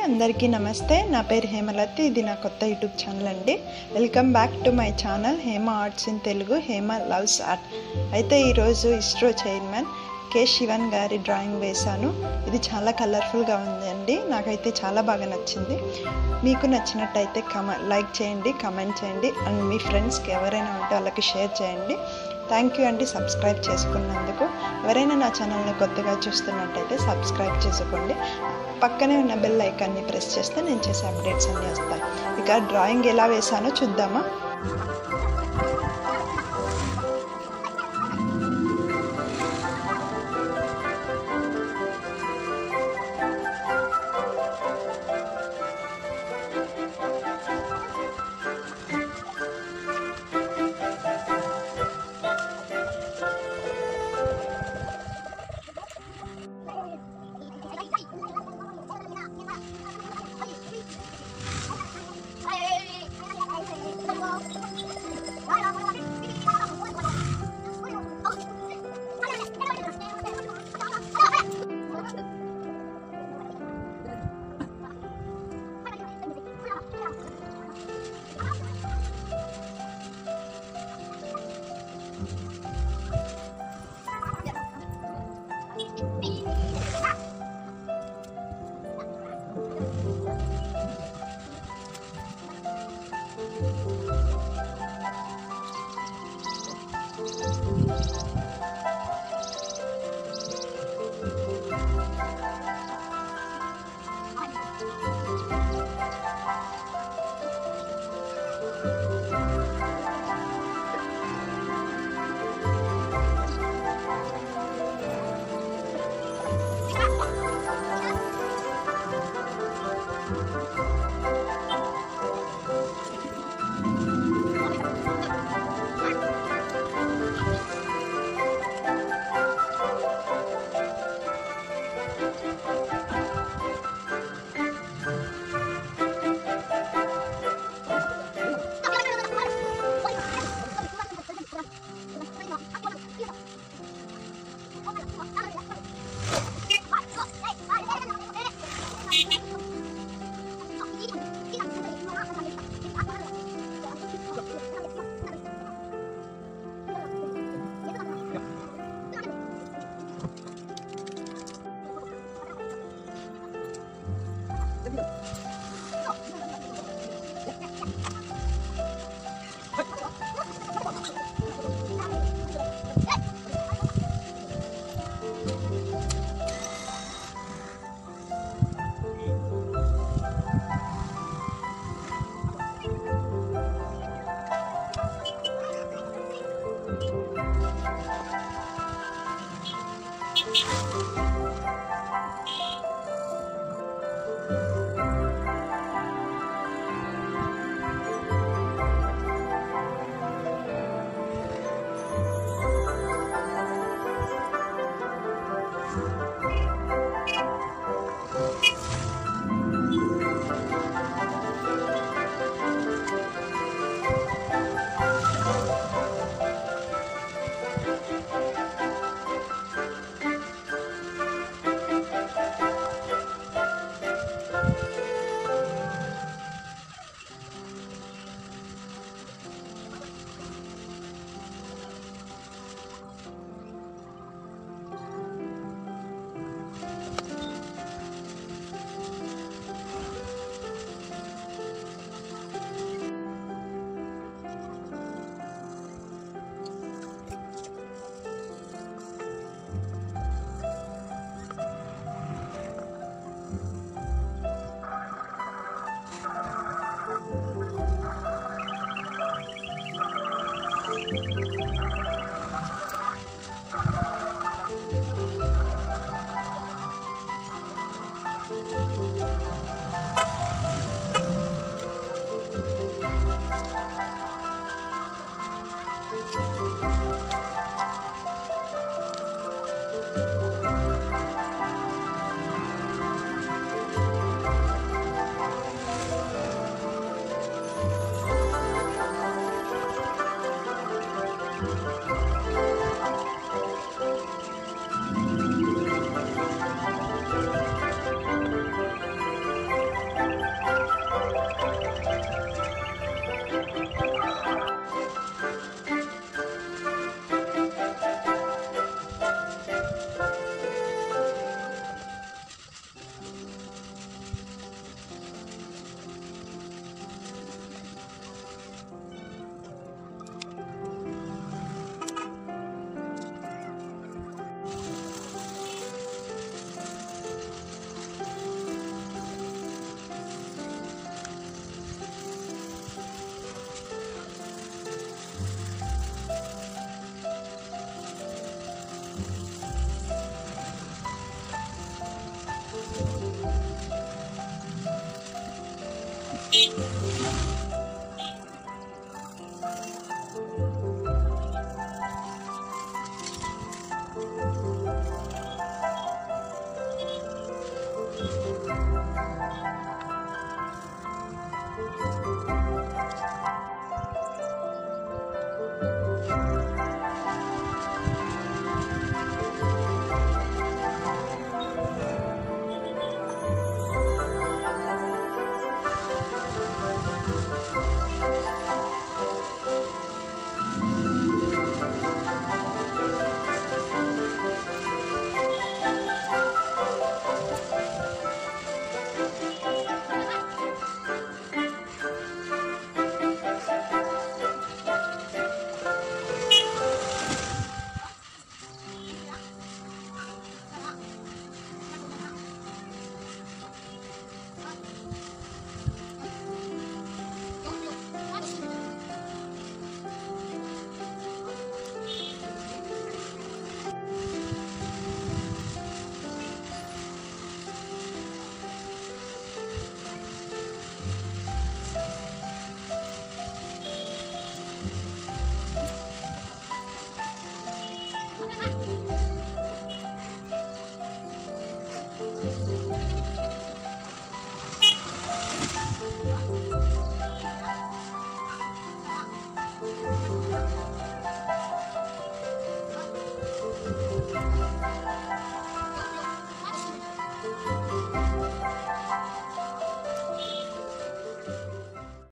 అందరికీ నమస్తే నా పేరు హేమలతి ఇది నా కొత్త యూట్యూబ్ ఛానల్ అండి welcome back to my channel Hema arts in Telugu Hema loves art అయితే ఈరోజు ఇస్రో చైర్మన్ కె శివన్ గారి డ్రాయింగ్ వేశాను ఇది చాలా కలర్ఫుల్గా ఉంది అండి నాకైతే చాలా బాగా నచ్చింది మీకు నచ్చినట్టయితే కమ లైక్ చేయండి కమెంట్ చేయండి అండ్ మీ ఫ్రెండ్స్కి ఎవరైనా ఉంటే వాళ్ళకి షేర్ చేయండి థ్యాంక్ యూ అండి సబ్స్క్రైబ్ చేసుకున్నందుకు ఎవరైనా నా ఛానల్ని కొత్తగా చూస్తున్నట్టయితే సబ్స్క్రైబ్ చేసుకోండి పక్కనే ఉన్న బెల్ ఐకాన్ని ప్రెస్ చేస్తే నేను చేసే అప్డేట్స్ అన్నీ వస్తాయి ఇక డ్రాయింగ్ ఎలా వేసానో చూద్దామా